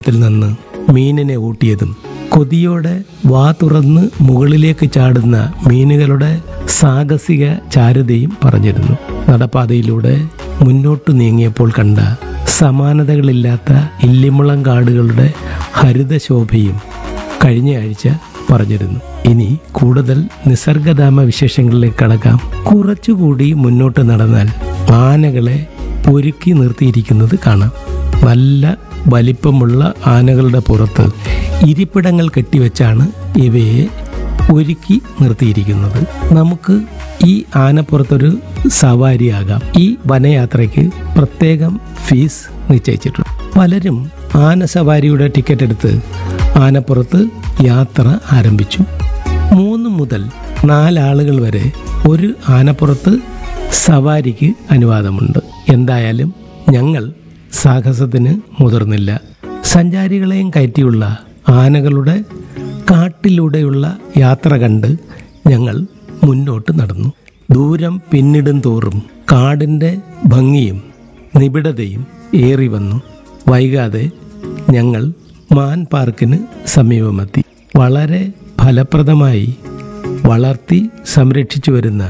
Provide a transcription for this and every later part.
ആഴത്തിൽ നിന്ന് മീനിനെ ഊട്ടിയതും കൊതിയോടെ വാ തുറന്ന് മുകളിലേക്ക് ചാടുന്ന മീനുകളുടെ സാഹസിക ചാരുതയും പറഞ്ഞിരുന്നു നടപ്പാതയിലൂടെ മുന്നോട്ട് നീങ്ങിയപ്പോൾ കണ്ട സമാനതകളില്ലാത്ത ഇല്ലിമുളം കാടുകളുടെ ഹരിതശോഭയും കഴിഞ്ഞ ആഴ്ച പറഞ്ഞിരുന്നു ഇനി കൂടുതൽ നിസർഗധാമ വിശേഷങ്ങളിലേക്ക് കടക്കാം കുറച്ചുകൂടി മുന്നോട്ട് നടന്നാൽ ആനകളെ ഒരുക്കി നിർത്തിയിരിക്കുന്നത് കാണാം നല്ല വലിപ്പമുള്ള ആനകളുടെ പുറത്ത് ഇരിപ്പിടങ്ങൾ കെട്ടിവെച്ചാണ് ഇവയെ ഒരുക്കി നിർത്തിയിരിക്കുന്നത് നമുക്ക് ഈ ആനപ്പുറത്തൊരു സവാരിയാകാം ഈ വനയാത്രയ്ക്ക് പ്രത്യേകം ഫീസ് നിശ്ചയിച്ചിട്ടുണ്ട് പലരും ആന സവാരിയുടെ ടിക്കറ്റ് എടുത്ത് ആനപ്പുറത്ത് യാത്ര ആരംഭിച്ചു മൂന്ന് മുതൽ നാലാളുകൾ വരെ ഒരു ആനപ്പുറത്ത് സവാരിക്ക് അനുവാദമുണ്ട് എന്തായാലും ഞങ്ങൾ സാഹസത്തിന് മുതിർന്നില്ല സഞ്ചാരികളെയും കയറ്റിയുള്ള ആനകളുടെ കാട്ടിലൂടെയുള്ള യാത്ര കണ്ട് ഞങ്ങൾ മുന്നോട്ട് നടന്നു ദൂരം പിന്നിടും തോറും കാടിൻ്റെ ഭംഗിയും നിബിഡതയും ഏറി വന്നു വൈകാതെ ഞങ്ങൾ മാൻ പാർക്കിന് സമീപമെത്തി വളരെ ഫലപ്രദമായി വളർത്തി സംരക്ഷിച്ചു വരുന്ന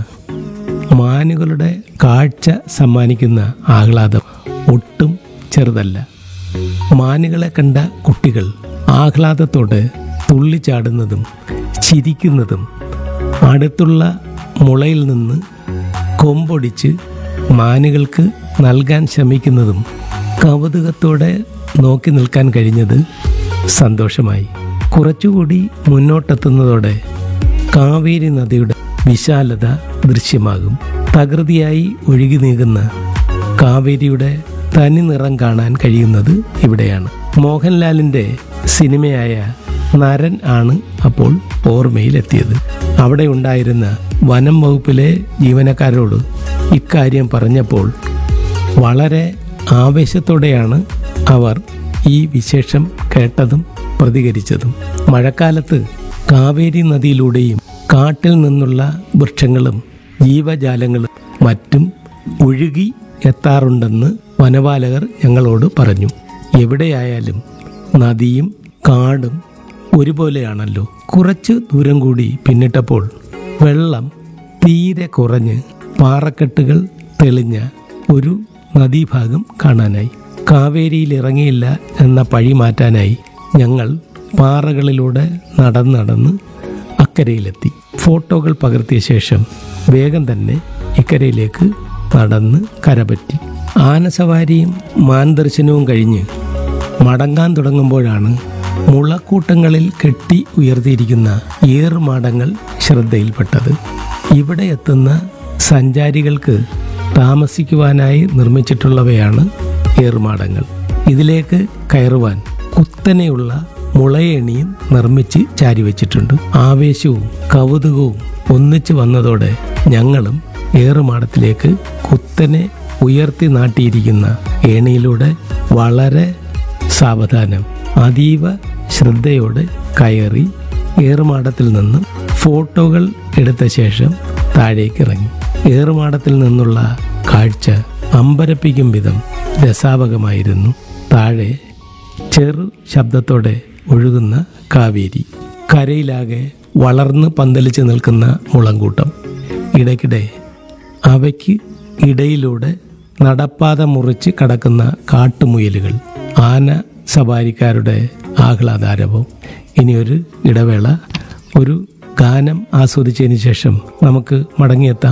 മാനുകളുടെ കാഴ്ച സമ്മാനിക്കുന്ന ആഹ്ലാദം ഒട്ടും ചെറുതല്ല മാനുകളെ കണ്ട കുട്ടികൾ ആഹ്ലാദത്തോടെ തുള്ളിച്ചാടുന്നതും ചിരിക്കുന്നതും അടുത്തുള്ള മുളയിൽ നിന്ന് കൊമ്പൊടിച്ച് മാനുകൾക്ക് നൽകാൻ ശ്രമിക്കുന്നതും കൗതുകത്തോടെ നോക്കി നിൽക്കാൻ കഴിഞ്ഞത് സന്തോഷമായി കുറച്ചുകൂടി മുന്നോട്ടെത്തുന്നതോടെ കാവേരി നദിയുടെ വിശാലത ദൃശ്യമാകും തകൃതിയായി ഒഴുകി നീങ്ങുന്ന കാവേരിയുടെ തനി നിറം കാണാൻ കഴിയുന്നത് ഇവിടെയാണ് മോഹൻലാലിന്റെ സിനിമയായ നരൻ ആണ് അപ്പോൾ ഓർമ്മയിലെത്തിയത് അവിടെ ഉണ്ടായിരുന്ന വനം വകുപ്പിലെ ജീവനക്കാരോട് ഇക്കാര്യം പറഞ്ഞപ്പോൾ വളരെ ആവേശത്തോടെയാണ് അവർ ഈ വിശേഷം കേട്ടതും പ്രതികരിച്ചതും മഴക്കാലത്ത് കാവേരി നദിയിലൂടെയും കാട്ടിൽ നിന്നുള്ള വൃക്ഷങ്ങളും ജീവജാലങ്ങളും മറ്റും ഒഴുകി എത്താറുണ്ടെന്ന് വനപാലകർ ഞങ്ങളോട് പറഞ്ഞു എവിടെയായാലും നദിയും കാടും ഒരുപോലെയാണല്ലോ കുറച്ച് ദൂരം കൂടി പിന്നിട്ടപ്പോൾ വെള്ളം തീരെ കുറഞ്ഞ് പാറക്കെട്ടുകൾ തെളിഞ്ഞ ഒരു നദീഭാഗം കാണാനായി കാവേരിയിൽ ഇറങ്ങിയില്ല എന്ന പഴി മാറ്റാനായി ഞങ്ങൾ പാറകളിലൂടെ നടന്ന് നടന്ന് അക്കരയിലെത്തി ഫോട്ടോകൾ പകർത്തിയ ശേഷം വേഗം തന്നെ ഇക്കരയിലേക്ക് നടന്ന് കരപറ്റി ആനസവാരിയും മാൻദർശനവും കഴിഞ്ഞ് മടങ്ങാൻ തുടങ്ങുമ്പോഴാണ് മുളക്കൂട്ടങ്ങളിൽ കെട്ടി ഉയർത്തിയിരിക്കുന്ന ഏറുമാടങ്ങൾ ശ്രദ്ധയിൽപ്പെട്ടത് ഇവിടെ എത്തുന്ന സഞ്ചാരികൾക്ക് താമസിക്കുവാനായി നിർമ്മിച്ചിട്ടുള്ളവയാണ് ഏറുമാടങ്ങൾ ഇതിലേക്ക് കയറുവാൻ കുത്തനെയുള്ള മുളയണിയും നിർമ്മിച്ച് ചാരിവെച്ചിട്ടുണ്ട് ആവേശവും കൗതുകവും ഒന്നിച്ചു വന്നതോടെ ഞങ്ങളും ഏറുമാടത്തിലേക്ക് കുത്തനെ ഉയർത്തി നാട്ടിയിരിക്കുന്ന ഏണിയിലൂടെ വളരെ സാവധാനം അതീവ ശ്രദ്ധയോടെ കയറി ഏറുമാടത്തിൽ നിന്നും ഫോട്ടോകൾ എടുത്ത ശേഷം താഴേക്ക് ഇറങ്ങി ഏറുമാടത്തിൽ നിന്നുള്ള കാഴ്ച അമ്പരപ്പിക്കും വിധം രസാവകമായിരുന്നു താഴെ ചെറു ശബ്ദത്തോടെ ഒഴുകുന്ന കാവേരി കരയിലാകെ വളർന്ന് പന്തലിച്ച് നിൽക്കുന്ന മുളങ്കൂട്ടം ഇടയ്ക്കിടെ അവയ്ക്ക് ഇടയിലൂടെ നടപ്പാത മുറിച്ച് കടക്കുന്ന കാട്ടുമുയലുകൾ ആന സവാരിക്കാരുടെ ആഹ്ലാദാരവം ഇനിയൊരു ഇടവേള ഒരു ഗാനം ആസ്വദിച്ചതിന് ശേഷം നമുക്ക് മടങ്ങിയെത്താം